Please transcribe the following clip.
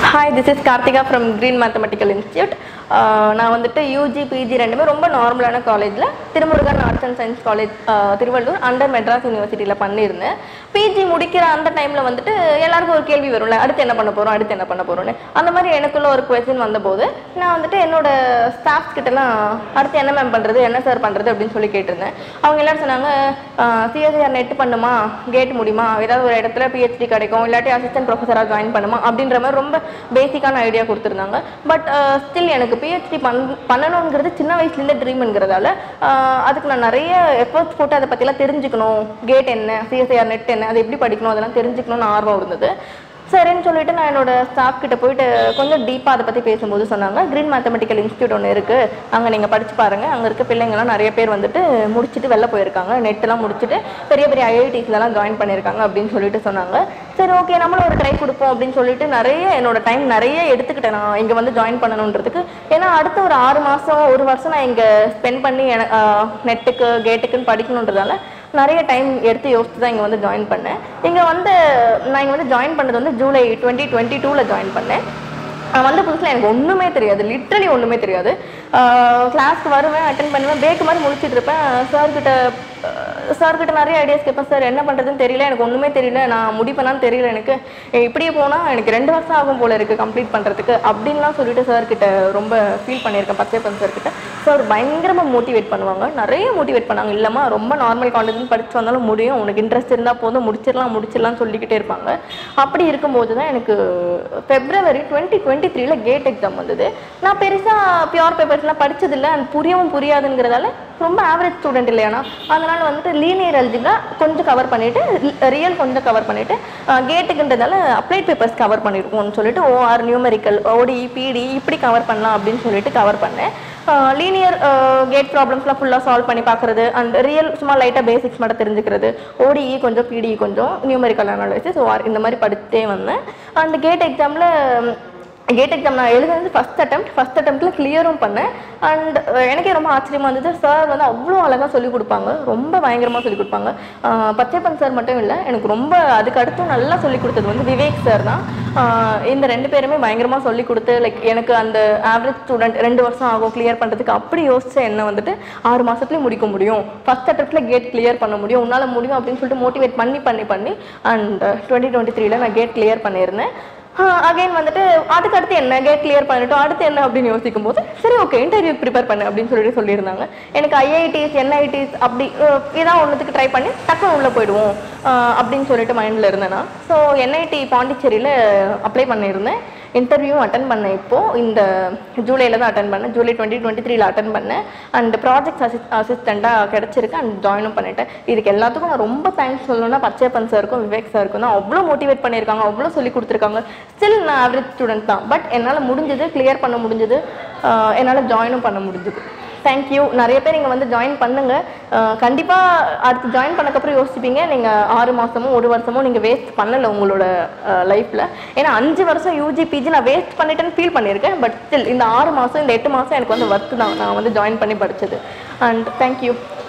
hi this is Karthika from green mathematical institute நான் வந்துட்டு UG PG ரெண்டுமே ரொம்ப நார்மலான காலேஜில் Thirumurugan arts and science college Thiruvallur under Madras யூனிவர்சிட்டியில் பண்ணியிருந்தேன் பிஜி முடிக்கிற அந்த டைமில் வந்துட்டு எல்லாருக்கும் ஒரு கேள்வி வரும்ல அடுத்து என்ன பண்ண போகிறோம் அடுத்து என்ன பண்ண போகிறோன்னு அந்த மாதிரி எனக்குள்ள ஒரு கொஸ்டின் வந்தபோது நான் வந்துட்டு என்னோட ஸ்டாஃப்ஸ் கிட்டலாம் அடுத்து என்ன மேம் பண்ணுறது என்ன சார் பண்ணுறது அப்படின்னு சொல்லி கேட்டிருந்தேன் அவங்க எல்லாரும் சொன்னாங்க சிஎஸ்ஆர் நெட் பண்ணுமா கேட் முடியுமா ஏதாவது ஒரு இடத்துல பிஹெச்டி கிடைக்கும் இல்லாட்டி அசிஸ்டன்ட் ப்ரொஃபஸராக ஜாயின் பண்ணுமா அப்படின்ற மாதிரி ரொம்ப பேசிக்கான ஐடியா கொடுத்துருந்தாங்க பட் ஸ்டில் எனக்கு பிஹெச்டி பண் பண்ணணுங்கிறது சின்ன வயசுலேருந்தே ட்ரீம்ங்கிறதால அதுக்கு நான் நிறைய எஃபர்ட்ஸ் போட்டு அதை பற்றிலாம் தெரிஞ்சுக்கணும் கேட் என்ன சிஎஸ்ஐஆர் நெட் என்ன அதை எப்படி படிக்கணும் அதெல்லாம் தெரிஞ்சுக்கணும்னு ஆர்வம் இருந்தது சரின்னு சொல்லிட்டு நான் என்னோட ஸ்டாஃப் கிட்ட போயிட்டு கொஞ்சம் டீப்பாக அதை பற்றி பேசும்போது சொன்னாங்க க்ரீன் மேத்தமெட்டிக்கல் இன்ஸ்டியூட் ஒன்று இருக்குது அங்கே நீங்கள் படிச்சு பாருங்க அங்கே இருக்க பிள்ளைங்கலாம் நிறைய பேர் வந்துட்டு முடிச்சுட்டு வெளில போயிருக்காங்க நெட்டெல்லாம் முடிச்சுட்டு பெரிய பெரிய ஐஐடிஸ்லலாம் ஜாயின் பண்ணியிருக்காங்க அப்படின்னு சொல்லிட்டு சொன்னாங்க சரி ஓகே நம்மளும் ஒரு ட்ரை கொடுப்போம் அப்படின்னு சொல்லிட்டு நிறைய என்னோட டைம் நிறைய எடுத்துக்கிட்டேன் நான் இங்கே வந்து ஜாயின் பண்ணணுன்றதுக்கு ஏன்னா அடுத்த ஒரு ஆறு மாதம் ஒரு வருஷம் நான் இங்கே ஸ்பெண்ட் பண்ணி நெட்டுக்கு கேட்டுக்குன்னு படிக்கணுன்றதால நிறைய டைம் எடுத்து யோசித்து தான் இங்கே வந்து ஜாயின் பண்ணேன் இங்கே வந்து நான் இங்கே வந்து ஜாயின் பண்ணது வந்து ஜூலை டுவெண்ட்டி டுவெண்ட்டி டூவில் ஜாயின் பண்ணேன் நான் வந்த புதுசில் எனக்கு ஒன்றுமே தெரியாது லிட்ரலி ஒன்றுமே தெரியாது கிளாஸ்க்கு வருவேன் அட்டன் பண்ணுவேன் பிரேக் மாதிரி முடிச்சிட்டு இருப்பேன் சார்கிட்ட சார்கிட்ட நிறைய ஐடியாஸ் கேட்பேன் சார் என்ன பண்ணுறதுன்னு தெரியல எனக்கு ஒன்றுமே தெரியல நான் முடிப்பேனான்னு தெரியல எனக்கு ஏய், இப்படியே போனால் எனக்கு ரெண்டு வருஷம் ஆகும் போல இருக்குது கம்ப்ளீட் பண்ணுறதுக்கு அப்படின்லாம் சொல்லிட்டு சார்கிட்ட ரொம்ப ஃபீல் பண்ணியிருக்கேன் பச்சைப்பன் சார்கிட்ட சார் பயங்கரமாக மோட்டிவேட் பண்ணுவாங்க நிறைய மோட்டிவேட் பண்ணாங்க இல்லைம்மா ரொம்ப நார்மல் காலேஜ் படிச்சு வந்தாலும் முடியும் உனக்கு இன்ட்ரெஸ்ட் இருந்தால் போதும் முடிச்சிடலாம் முடிச்சிடலாம் சொல்லிக்கிட்டே இருப்பாங்க அப்படி இருக்கும்போது தான் எனக்கு ஃபெப்ரவரி டுவெண்ட்டி டுவெண்ட்டி த்ரீல கேட் எக்ஸாம் வந்தது நான் பெருசாக பியூர் பேப்பர்ஸ்லாம் படிச்சதில்ல அது புரியவும் புரியாதுங்கிறதால ரொம்ப ஆவரேஜ் ஸ்டூடெண்ட் இல்லையானா அதனால வந்துட்டு லீனியர் அல்ஜிப்ரா கொஞ்சம் கவர் பண்ணிட்டு ரியல் கொஞ்சம் கவர் பண்ணிட்டு கேட்டுக்குன்றதால அப்ளைட் பேப்பர்ஸ் கவர் பண்ணிருக்கோம்னு சொல்லிட்டு ஓஆர் நியூமெரிக்கல் ஓடி பிடி இப்படி கவர் பண்ணலாம் அப்படின்னு சொல்லிட்டு கவர் பண்ணேன் லீனியர் கேட் ப்ராப்ளம்ஸ்லாம் ஃபுல்லாக சால்வ் பண்ணி பார்க்குறது அண்ட் ரியல் சும்மா லைட்டாக பேசிக்ஸ் மட்டும் தெரிஞ்சுக்கிறது ஓடிஇ கொஞ்சம் பிடிஇ கொஞ்சம் நியூமெரிக்கல் அனாலிசிஸ் ஓஆர் இந்த மாதிரி படிச்சுட்டே வந்தேன் அந்த கேட் எக்ஸாமில் கேட் எக்ஸாம் நான் எழுதுனது ஃபஸ்ட் அட்டம் ஃபஸ்ட் அட்டம்ப்டில் கிளியரும் பண்ணேன் அண்ட் எனக்கே ரொம்ப ஆச்சரியமாக இருந்தது சார் வந்து அவ்வளோ அழகாக சொல்லிக் கொடுப்பாங்க ரொம்ப பயங்கரமாக சொல்லிக் கொடுப்பாங்க ஆஹ் பச்சைப்பன் சார் மட்டும் இல்லை எனக்கு ரொம்ப அதுக்கு அடுத்தும் நல்லா சொல்லிக் கொடுத்தது வந்து விவேக் சார் தான் ஆஹ் இந்த ரெண்டு பேருமே பயங்கரமாக சொல்லிக் கொடுத்து லைக் எனக்கு அந்த ஆவரேஜ் ஸ்டூடெண்ட் ரெண்டு வருஷம் ஆகும் கிளியர் பண்ணுறதுக்கு அப்படி யோசிச்ச என்ன வந்துட்டு ஆறு மாதத்துலேயே முடிக்க முடியும் ஃபஸ்ட் அட்டம்ப்டில் கேட் கிளியர் பண்ண முடியும் உன்னால் முடியும் அப்படின்னு சொல்லிட்டு மோட்டிவேட் பண்ணி பண்ணி பண்ணி அண்ட் டுவெண்ட்டி டுவெண்ட்டி த்ரீல நான் கேட் கிளியர் பண்ணியிருந்தேன் அகைன் வந்துட்டு அதுக்கு அடுத்து என்ன கேட் கிளியர் பண்ணிட்டோம் அடுத்து என்ன அப்படின்னு யோசிக்கும் போது சரி ஓகே இன்டர்வியூ ப்ரிப்பேர் பண்ணு அப்படின்னு சொல்லிட்டு சொல்லியிருந்தாங்க எனக்கு ஐஐடிஸ் என்ஐடிஸ் அப்படி அஹ், இதான் ஒன்றுத்துக்கு ட்ரை பண்ணி டக்குனு உள்ளே போயிடுவோம் அஹ், அப்படின்னு சொல்லிட்டு மைண்டில் இருந்தேன்னா ஸோ என்ஐடி பாண்டிச்சேரியில் அப்ளை பண்ணியிருந்தேன் இன்டர்வியூவும் அட்டன் பண்ணேன் இப்போது இந்த ஜூலையில் தான் அட்டன் பண்ணேன் ஜூலை டுவெண்ட்டி டுவெண்ட்டி த்ரீல அட்டன் பண்ணேன் அண்ட் ப்ராஜெக்ட் அசிஸ் அசிஸ்டண்ட்டாக கிடச்சிருக்கு அண்ட் ஜாயினும் பண்ணிட்டேன் இதுக்கு எல்லாத்துக்கும் நான் ரொம்ப தேங்க்ஸ் சொல்லணும்னா பச்சையப்பன் சாருக்கும் விவேக் சாருக்கும் தான் அவ்வளோ மோட்டிவேட் பண்ணியிருக்காங்க அவ்வளோ சொல்லி கொடுத்துருக்காங்க ஸ்டில் நான் ஆவரேஜ் ஸ்டூடெண்ட் தான் பட் என்னால் முடிஞ்சது கிளியர் பண்ண முடிஞ்சது என்னால் ஜாயினும் பண்ண முடிஞ்சது தேங்க்யூ நிறைய பேர் இங்கே வந்து ஜாயின் பண்ணுங்க கண்டிப்பாக அடுத்து ஜாயின் பண்ணக்கப்புறம் யோசிப்பீங்க நீங்கள் ஆறு மாதமோ ஒரு வருஷமோ நீங்கள் வேஸ்ட் பண்ணலை உங்களோட லைஃப்பில் ஏன்னா அஞ்சு வருஷம் யூஜி பிஜி நான் வேஸ்ட் பண்ணிட்டேன்னு ஃபீல் பண்ணியிருக்கேன் பட் ஸ்டில் இந்த ஆறு மாதம் இந்த எட்டு மாதம் எனக்கு வந்து ஒர்த்து தான் நான் வந்து ஜாயின் பண்ணி படித்தது அண்ட் தேங்க்யூ